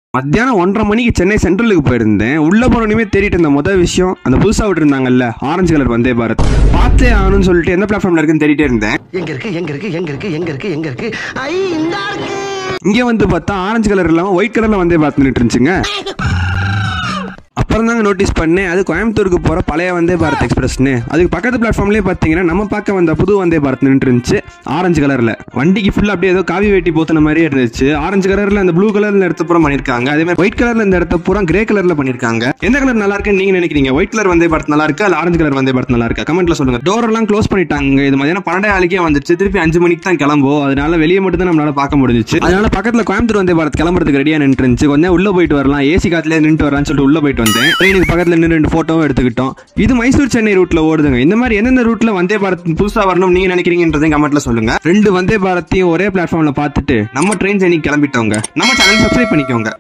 மத்தியானம் ஒன்றரை மணிக்கு சென்னை சென்ட்ரலுக்கு போயிருந்தேன் உள்ள போனோடனே தேடிட்டு இருந்த முதல் விஷயம் அந்த புதுசா விட்டுருந்தாங்கல்ல ஆரஞ்சு கலர் வந்தே பாரத் பார்த்தே ஆகணும்னு சொல்லிட்டு எந்த பிளாட்ஃபார்ம்ல இருக்குன்னு தேடிட்டே இருந்தேன் எங்க இருக்கு எங்க இருக்கு எங்க இருக்கு எங்க இருக்கு எங்க இருக்கு ஐ இந்த இருக்கு இங்க வந்து பார்த்தா ஆரஞ்சு கலர் இல்லாம ஒயிட் கலர்ல வந்தே பாரத் நின்னுட்டு இருந்துச்சுங்க அப்புறம் தாங்க நோட்டீஸ் பண்ணேன் அது கோயம்புத்தூருக்கு போற பழைய வந்தே பாரத் எக்ஸ்பிரஸ்னு அதுக்கு பக்கத்து பிளாட்ஃபார்ம்லேயே பார்த்தீங்கன்னா நம்ம பார்க்க வந்த புது வந்தே பாரத் நின்று இருந்துச்சு ஆரஞ்சு கலர்ல வண்டிக்கு ஃபுல்லா அப்படியே ஏதோ காவி வேட்டி போத்துன மாதிரியே இருந்துச்சு ஆரஞ்சு கலர்ல அந்த ப்ளூ கலர்ல இடத்த பூரா பண்ணிருக்காங்க அதே மாதிரி ஒயிட் கலர்ல இந்த இடத்த பூரா கிரே கலர்ல பண்ணிருக்காங்க எந்த கலர் நல்லா இருக்குன்னு நீங்க நினைக்கிறீங்க ஒயிட் கலர் வந்தே பாரத் நல்லா இருக்கா இல்ல ஆரஞ்சு கலர் வந்தே பாரத் நல்லா இருக்கா கமெண்ட்ல சொல்லுங்க டோர் எல்லாம் க்ளோஸ் பண்ணிட்டாங்க இது மதியானம் பன்னெண்டே நாளைக்கே வந்துச்சு திருப்பி அஞ்சு மணிக்கு தான் கிளம்பும் அதனால வெளியே மட்டும் தான் நம்மளால பார்க்க முடிஞ்சிச்சு அதனால பக்கத்துல கோயம்புத்தூர் வந்தே பாரத் கிளம்புறதுக்கு ரெடியா நின்று இருந்துச்சு கொஞ்சம் உள்ள போயிட்டு வரலாம் ஏசி காத்துல நின்று வரலாம்னு சொல்லிட்டு உள்ள போயிட்டு வந்தேன் ட்ரெயினுக்கு பக்கத்துல நின்று ரெண்டு போட்டோவும் எடுத்துக்கிட்டோம் இது மைசூர் சென்னை ரூட்ல ஓடுதுங்க இந்த மாதிரி எந்தெந்த ரூட்ல வந்தே பாரத் புதுசா வரணும் நீங்க நினைக்கிறீங்கன்றதையும் கமெண்ட்ல சொல்லுங்க ரெண்டு வந்தே பாரத்தையும் ஒரே பிளாட்ஃபார்ம்ல பார்த்துட்டு நம்ம ட்ரெயின் ஜெர்னி கிளம்பிட்டோங்க நம்ம சேனல் சப்ஸ்கிரைப் பண்ணிக்கோங்க